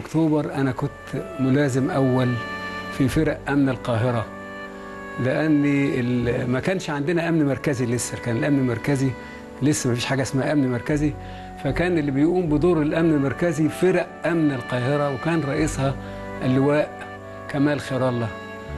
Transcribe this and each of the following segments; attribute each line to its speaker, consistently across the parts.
Speaker 1: أكتوبر أنا كنت ملازم أول في فرق أمن القاهرة لأني ال- ما كانش عندنا أمن مركزي لسه كان الأمن المركزي لسه ما فيش حاجة اسمها أمن مركزي فكان اللي بيقوم بدور الأمن المركزي فرق أمن القاهرة وكان رئيسها اللواء كمال خير الله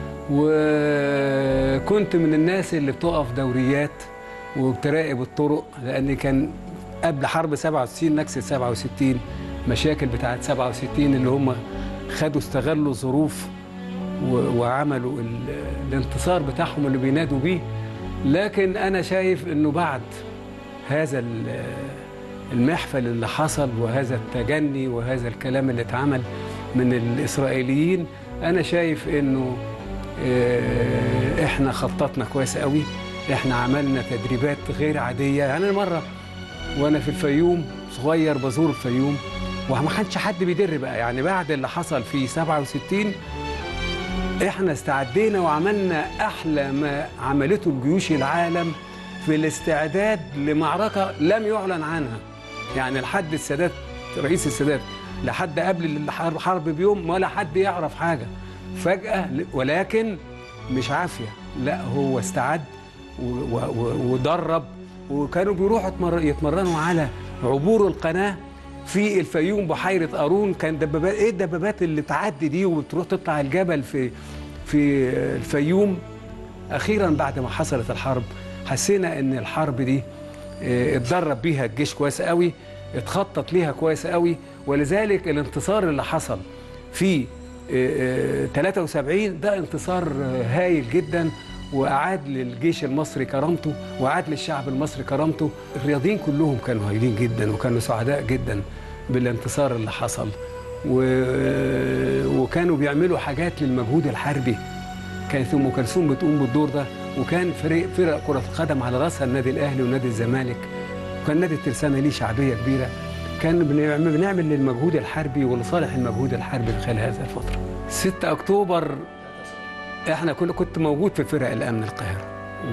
Speaker 1: وكنت من الناس اللي بتقف دوريات وبتراقب الطرق لأن كان قبل حرب 67 نكسة 67 مشاكل بتاعت 67 اللي هم خدوا استغلوا الظروف و- وعملوا ال- الانتصار بتاعهم اللي بينادوا بيه لكن أنا شايف إنه بعد هذا ال- المحفل اللي حصل وهذا التجني وهذا الكلام اللي اتعمل من الإسرائيليين أنا شايف إنه آه، إحنا خططنا كويس قوي إحنا عملنا تدريبات غير عادية يعني أنا مرة وأنا في الفيوم صغير بزور الفيوم وما كانش حد بيدر بقى يعني بعد اللي حصل في 67 احنا استعدينا وعملنا احلى ما عملته الجيوش العالم في الاستعداد لمعركه لم يعلن عنها يعني لحد السادات رئيس السادات لحد قبل الحرب حرب بيوم ولا حد يعرف حاجه فجاه ولكن مش عافيه لا هو استعد و- و- و- ودرب وكانوا بيروحوا يتمر- يتمرنوا على عبور القناه في الفيوم بحيره قارون كان دبابات ايه الدبابات اللي تعدي دي وبتروح تطلع الجبل في في الفيوم اخيرا بعد ما حصلت الحرب حسينا ان الحرب دي اه، اتدرب بيها الجيش كويس قوي اتخطط ليها كويس قوي ولذلك الانتصار اللي حصل في اه، اه، 73 ده انتصار اه، هايل جدا واعاد للجيش المصري كرامته واعاد للشعب المصري كرامته الرياضيين كلهم كانوا هايلين جدا وكانوا سعداء جدا بالانتصار اللي حصل و... وكانوا بيعملوا حاجات للمجهود الحربي كانت ام كلثوم بتقوم بالدور ده وكان فريق فرق كره القدم على راسها النادي الاهلي ونادي الزمالك وكان نادي الترسانه ليه شعبيه كبيره كان بنعمل, بنعمل للمجهود الحربي ولصالح المجهود الحربي خلال هذه الفتره 6 اكتوبر احنا كنا كنت موجود في فرق الامن القاهره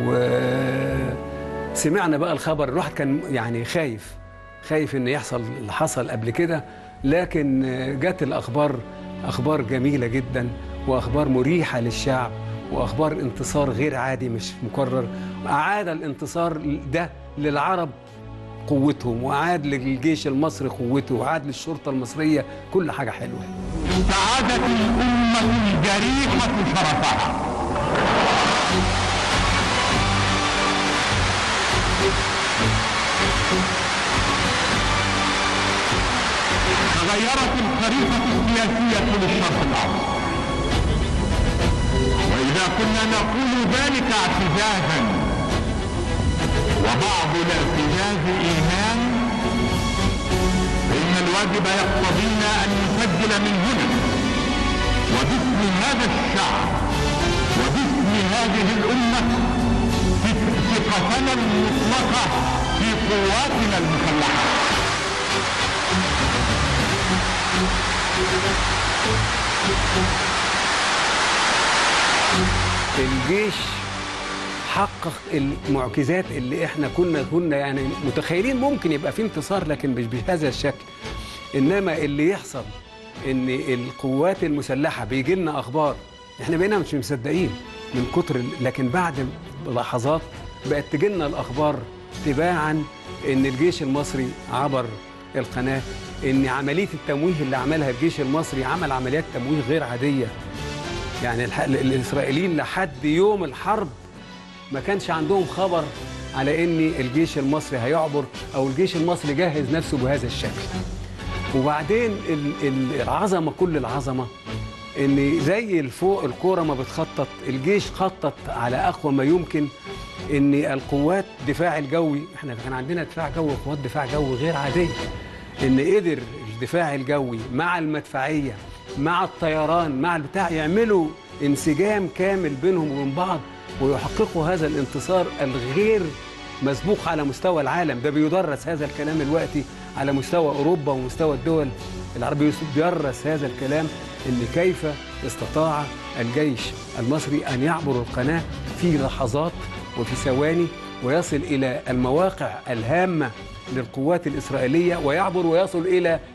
Speaker 1: وسمعنا بقى الخبر الواحد كان يعني خايف خايف ان يحصل اللي حصل قبل كده لكن جت الاخبار اخبار جميله جدا واخبار مريحه للشعب واخبار انتصار غير عادي مش مكرر اعاد الانتصار ده للعرب قوتهم واعاد للجيش المصري قوته واعاد للشرطه المصريه كل حاجه حلوه
Speaker 2: سعادة الأمة الجريحة شرفها تغيرت الخريطة السياسية للشرق الأوسط وإذا كنا نقول ذلك اعتزازا وبعض الاعتزاز إيمان فإن الواجب يقتضينا أن نسجل من هنا وباسم هذا الشعب وباسم هذه الأمة ثقتنا المطلقة في قواتنا المسلحة
Speaker 1: الجيش حقق المعجزات اللي احنا كنا كنا يعني متخيلين ممكن يبقى في انتصار لكن مش بهذا الشكل انما اللي يحصل ان القوات المسلحه بيجي لنا اخبار احنا بقينا مش مصدقين من كتر ال- لكن بعد لحظات بقت تجي لنا الاخبار تباعا ان الجيش المصري عبر القناه ان عمليه التمويه اللي عملها الجيش المصري عمل عمليات تمويه غير عاديه يعني الح- الاسرائيليين لحد يوم الحرب ما كانش عندهم خبر على ان الجيش المصري هيعبر او الجيش المصري جهز نفسه بهذا الشكل وبعدين ال- ال- العظمه كل العظمه ان زي الفوق الكوره ما بتخطط الجيش خطط على اقوى ما يمكن ان القوات دفاع الجوي احنا كان عندنا دفاع جوي وقوات دفاع جوي غير عاديه ان قدر الدفاع الجوي مع المدفعيه مع الطيران مع البتاع يعملوا انسجام كامل بينهم وبين بعض ويحققوا هذا الانتصار الغير مسبوق على مستوى العالم ده بيدرس هذا الكلام دلوقتي على مستوى اوروبا ومستوى الدول العربيه بيدرس هذا الكلام ان كيف استطاع الجيش المصري ان يعبر القناه في لحظات وفي ثواني ويصل الى المواقع الهامه للقوات الاسرائيليه ويعبر ويصل الى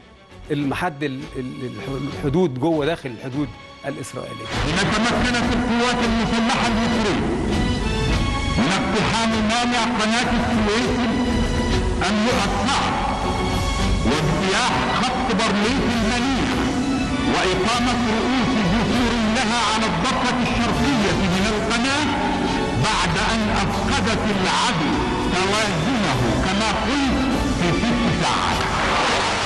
Speaker 1: المحد ال- ال- الحدود جوه داخل الحدود الاسرائيليه
Speaker 2: حين تمكنت القوات المسلحة المصرية من اقتحام مانع قناة السويس المقطعة واجتياح خط برليف المنيع وإقامة رؤوس جسور لها على الضفة الشرقية من القناة بعد أن أفقدت العدو توازنه كما قلت في ست ساعات